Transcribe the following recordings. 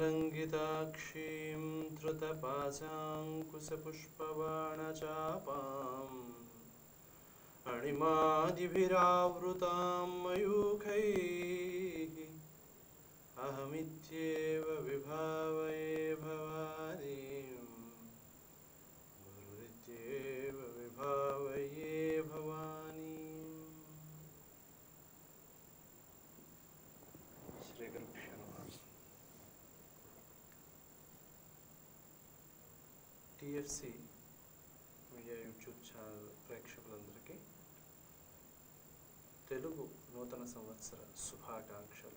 धवलदलसरङ्गिताक्षीं धृतपाशाङ्कुशपुष्पबाणचापाम् अणिमादिभिरावृतां मयूखैः अहमित्येव विभावये भवानीं गुरुरित्येव विभावये भवानीम् శ్రీగురుభ్యో నమః TFC media YouTube channel ప్రేక్షకులందరికీ తెలుగు నూతన సంవత్సర శుభాకాంక్షలు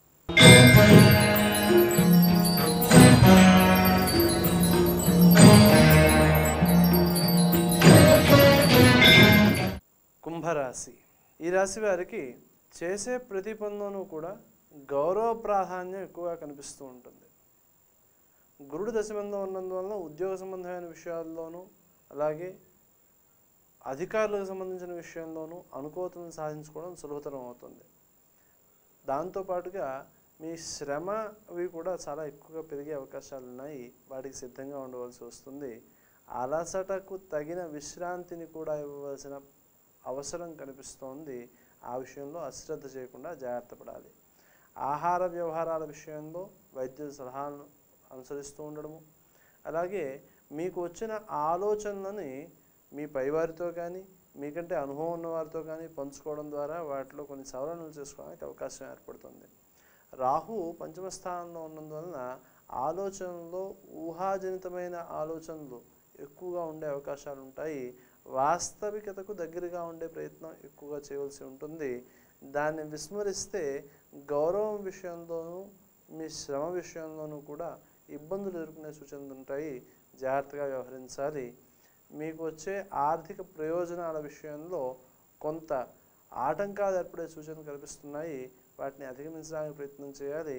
కుంభరాశి ఈ రాశి వారికి చేసే ప్రతి పనిలోనూ కూడా గౌరవ ప్రాధాన్యం ఎక్కువగా కనిపిస్తూ ఉంటుంది గురుడు దశమంలో ఉన్నందువలన ఉద్యోగ సంబంధమైన విషయాల్లోనూ అలాగే అధికారులకు సంబంధించిన విషయంలోనూ అనుకూలతను సాధించుకోవడం సులభతరం అవుతుంది దాంతోపాటుగా మీ శ్రమ అవి కూడా చాలా ఎక్కువగా పెరిగే అవకాశాలు ఉన్నాయి వాటికి సిద్ధంగా ఉండవలసి వస్తుంది అలసటకు తగిన విశ్రాంతిని కూడా ఇవ్వవలసిన అవసరం కనిపిస్తోంది ఆ విషయంలో అశ్రద్ధ చేయకుండా జాగ్రత్త పడాలి ఆహార వ్యవహారాల విషయంలో వైద్యుల సలహాలను అనుసరిస్తూ ఉండడము అలాగే మీకు వచ్చిన ఆలోచనలని మీ పైవారితో కానీ మీకంటే అనుభవం ఉన్న వారితో కానీ పంచుకోవడం ద్వారా వాటిలో కొన్ని సవరణలు చేసుకోవడానికి అవకాశం ఏర్పడుతుంది రాహు పంచమ స్థానంలో ఉన్నందువలన ఆలోచనలో ఊహాజనితమైన ఆలోచనలు ఎక్కువగా ఉండే అవకాశాలు ఉంటాయి వాస్తవికతకు దగ్గరగా ఉండే ప్రయత్నం ఎక్కువగా చేయవలసి ఉంటుంది దాన్ని విస్మరిస్తే గౌరవం విషయంలోనూ మీ శ్రమ విషయంలోనూ కూడా ఇబ్బందులు ఎదుర్కొనే సూచనలు ఉంటాయి జాగ్రత్తగా వ్యవహరించాలి మీకు వచ్చే ఆర్థిక ప్రయోజనాల విషయంలో కొంత ఆటంకాలు ఏర్పడే సూచనలు కనిపిస్తున్నాయి వాటిని అధిగమించడానికి ప్రయత్నం చేయాలి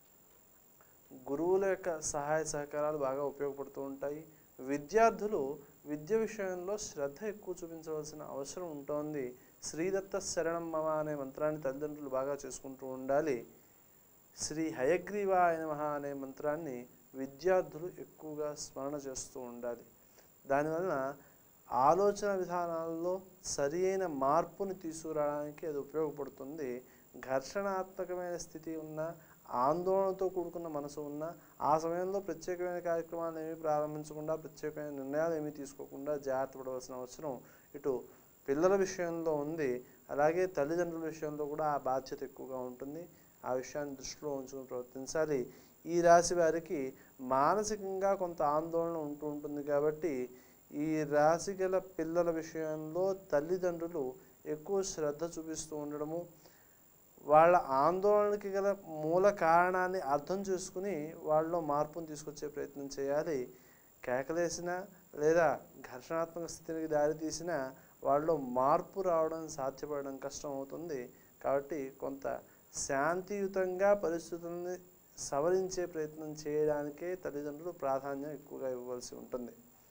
గురువుల యొక్క సహాయ సహకారాలు బాగా ఉపయోగపడుతూ ఉంటాయి విద్యార్థులు విద్య విషయంలో శ్రద్ధ ఎక్కువ చూపించవలసిన అవసరం ఉంటుంది శ్రీదత్త శరణం మమ అనే మంత్రాన్ని తల్లిదండ్రులు బాగా చేసుకుంటూ ఉండాలి శ్రీ హయగ్రీవాయ నమః అనే మంత్రాన్ని విద్యార్థులు ఎక్కువగా స్మరణ చేస్తూ ఉండాలి దానివలన ఆలోచన విధానాల్లో సరి అయిన మార్పుని తీసుకురావడానికి అది ఉపయోగపడుతుంది ఘర్షణాత్మకమైన స్థితి ఉన్న ఆందోళనతో కూడుకున్న మనసు ఉన్న ఆ సమయంలో ప్రత్యేకమైన కార్యక్రమాలు ఏమీ ప్రారంభించకుండా ప్రత్యేకమైన నిర్ణయాలు ఏమీ తీసుకోకుండా జాగ్రత్త పడవలసిన అవసరం ఇటు పిల్లల విషయంలో ఉంది అలాగే తల్లిదండ్రుల విషయంలో కూడా ఆ బాధ్యత ఎక్కువగా ఉంటుంది ఆ విషయాన్ని దృష్టిలో ఉంచుకుని ప్రవర్తించాలి ఈ రాశి వారికి మానసికంగా కొంత ఆందోళన ఉంటూ ఉంటుంది కాబట్టి ఈ రాశి గల పిల్లల విషయంలో తల్లిదండ్రులు ఎక్కువ శ్రద్ధ చూపిస్తూ ఉండడము వాళ్ళ ఆందోళనకి గల మూల కారణాన్ని అర్థం చేసుకుని వాళ్ళలో మార్పును తీసుకొచ్చే ప్రయత్నం చేయాలి కేకలేసిన లేదా ఘర్షణాత్మక స్థితికి దారితీసిన వాళ్ళలో మార్పు రావడం సాధ్యపడడం కష్టం అవుతుంది కాబట్టి కొంత శాంతియుతంగా పరిస్థితుల్ని సవరించే ప్రయత్నం చేయడానికే తల్లిదండ్రులు ప్రాధాన్యం ఎక్కువగా ఇవ్వవలసి ఉంటుంది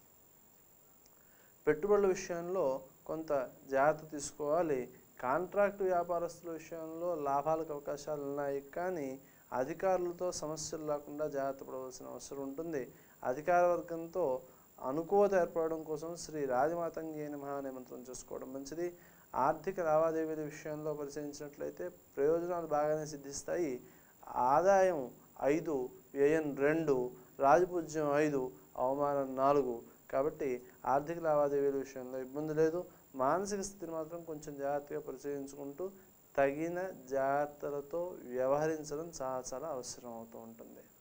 పెట్టుబడుల విషయంలో కొంత జాగ్రత్త తీసుకోవాలి కాంట్రాక్ట్ వ్యాపారస్తుల విషయంలో లాభాలకు అవకాశాలు ఉన్నాయి కానీ అధికారులతో సమస్యలు లేకుండా జాగ్రత్త పడవలసిన అవసరం ఉంటుంది అధికార వర్గంతో అనుకూలత ఏర్పడడం కోసం శ్రీ రాజమాతంగి నమః అనే మంత్రం చేసుకోవడం మంచిది ఆర్థిక లావాదేవీల విషయంలో పరిశీలించినట్లయితే ప్రయోజనాలు బాగానే సిద్ధిస్తాయి ఆదాయం ఐదు వ్యయం రెండు రాజపూజ్యం ఐదు అవమానం నాలుగు కాబట్టి ఆర్థిక లావాదేవీల విషయంలో ఇబ్బంది లేదు మానసిక స్థితిని మాత్రం కొంచెం జాగ్రత్తగా పరిశీలించుకుంటూ తగిన జాగ్రత్తలతో వ్యవహరించడం చాలా చాలా అవసరం అవుతూ ఉంటుంది